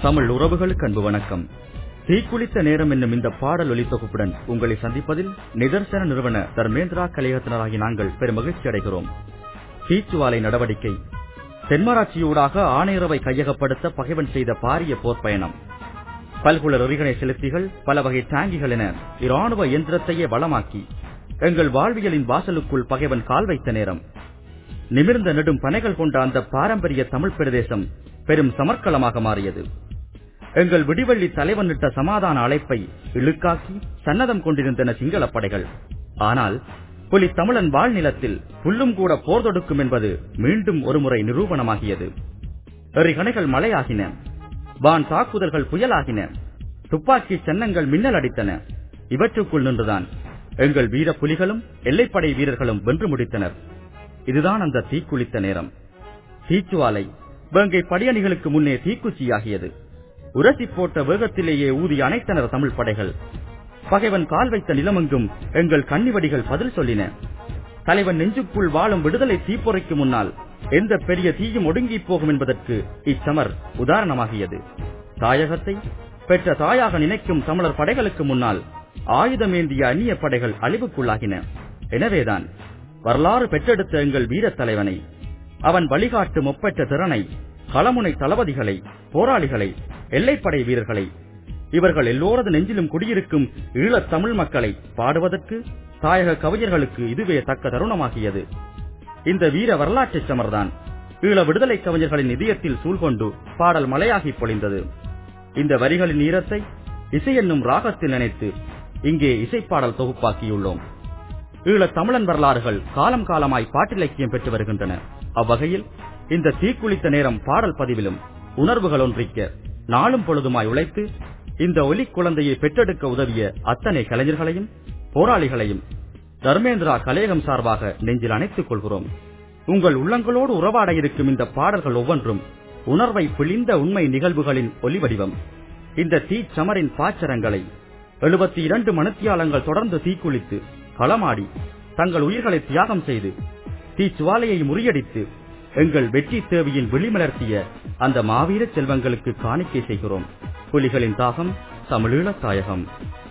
தமிழ் உறவுகளுக்கு அன்பு வணக்கம் தீக்குளித்த நேரம் என்னும் இந்த பாடல் ஒலி தொகுப்புடன் உங்களை சந்திப்பதில் நிதர்சன நிறுவன தர்மேந்திரா கலையகத்தினராகி நாங்கள் பெரும் மகிழ்ச்சி அடைகிறோம் தீச்சுவாலை நடவடிக்கை தென்மராட்சியூடாக ஆணையரவை கையகப்படுத்த பகைவன் செய்த பாரிய போர் பயணம் பல்குளர் ஒருகிணை செலுத்திகள் பல வகை டாங்கிகள் என இராணுவ இயந்திரத்தையே வளமாக்கி எங்கள் வாழ்வியலின் வாசலுக்குள் பகைவன் கால் வைத்த நேரம் நிமிர்ந்த நெடும் பனைகள் கொண்ட அந்த பாரம்பரிய தமிழ் பிரதேசம் பெரும் சமர்க்களமாக மாறியது எங்கள் விடிவள்ளி தலைவன் இட்ட சமாதான அழைப்பை இழுக்காக்கி சன்னதம் கொண்டிருந்தன சிங்கள படைகள் ஆனால் புலி தமிழன் வாழ்நிலத்தில் புல்லும் கூட போர் தொடுக்கும் என்பது மீண்டும் ஒருமுறை நிரூபணமாகியது எறிகணைகள் மழையாகின வான் தாக்குதல்கள் புயலாகின துப்பாக்கி சின்னங்கள் மின்னல் அடித்தன இவற்றுக்குள் நின்றுதான் எங்கள் வீர புலிகளும் எல்லைப்படை வீரர்களும் வென்று முடித்தனர் இதுதான் அந்த தீக்குளித்த நேரம் தீச்சுவாலை வேங்கை படியணிகளுக்கு முன்னே தீக்குச்சியாகியது உரசி போட்ட வேகத்திலேயே ஊதி அணைத்தனர் தமிழ் படைகள் பகைவன் கால் வைத்த நிலமெங்கும் எங்கள் கன்னிவடிகள் பதில் சொல்லின தலைவன் நெஞ்சுக்குள் வாழும் விடுதலை தீப்பொறைக்கு முன்னால் எந்த பெரிய தீயும் ஒடுங்கி போகும் என்பதற்கு இச்சமர் உதாரணமாகியது தாயகத்தை பெற்ற தாயாக நினைக்கும் தமிழர் படைகளுக்கு முன்னால் ஆயுதமேந்திய அந்நிய படைகள் அழிவுக்குள்ளாகின எனவேதான் வரலாறு பெற்றெடுத்த எங்கள் வீரத் தலைவனை அவன் வழிகாட்டும் ஒப்பற்ற திறனை களமுனை தளபதிகளை போராளிகளை எல்லைப்படை வீரர்களை இவர்கள் எல்லோரது நெஞ்சிலும் குடியிருக்கும் ஈழத் தமிழ் மக்களை பாடுவதற்கு தாயக கவிஞர்களுக்கு இதுவே தக்க தருணமாகியது இந்த வீர வரலாற்று சமர்தான் ஈழ விடுதலை கவிஞர்களின் இதயத்தில் சூழ்கொண்டு பாடல் மலையாகி பொழிந்தது இந்த வரிகளின் ஈரத்தை இசை என்னும் ராகத்தில் நினைத்து இங்கே இசைப்பாடல் தொகுப்பாக்கியுள்ளோம் ஈழத் தமிழன் வரலாறுகள் காலம் காலமாய் பாட்டிலக்கியம் பெற்று வருகின்றன அவ்வகையில் இந்த தீக்குளித்த நேரம் பாடல் பதிவிலும் உணர்வுகள் ஒன்றிக்க நாளும் பொழுதுமாய் உழைத்து இந்த ஒலி குழந்தையை பெற்றெடுக்க உதவிய அத்தனை கலைஞர்களையும் போராளிகளையும் தர்மேந்திரா கலையகம் சார்பாக நெஞ்சில் அணைத்துக் கொள்கிறோம் உங்கள் உள்ளங்களோடு உறவாட இருக்கும் இந்த பாடல்கள் ஒவ்வொன்றும் உணர்வை பிழிந்த உண்மை நிகழ்வுகளின் ஒலி வடிவம் இந்த தீச்சமரின் பாச்சரங்களை எழுபத்தி இரண்டு மணித்தியாலங்கள் தொடர்ந்து தீக்குளித்து களமாடி தங்கள் உயிர்களை தியாகம் செய்து தீச்சுவாலையை முறியடித்து எங்கள் வெற்றி தேவியின் வெளிமலர்த்திய அந்த மாவீர செல்வங்களுக்கு காணிக்கை செய்கிறோம் புலிகளின் தாகம் தமிழீழ தாயகம்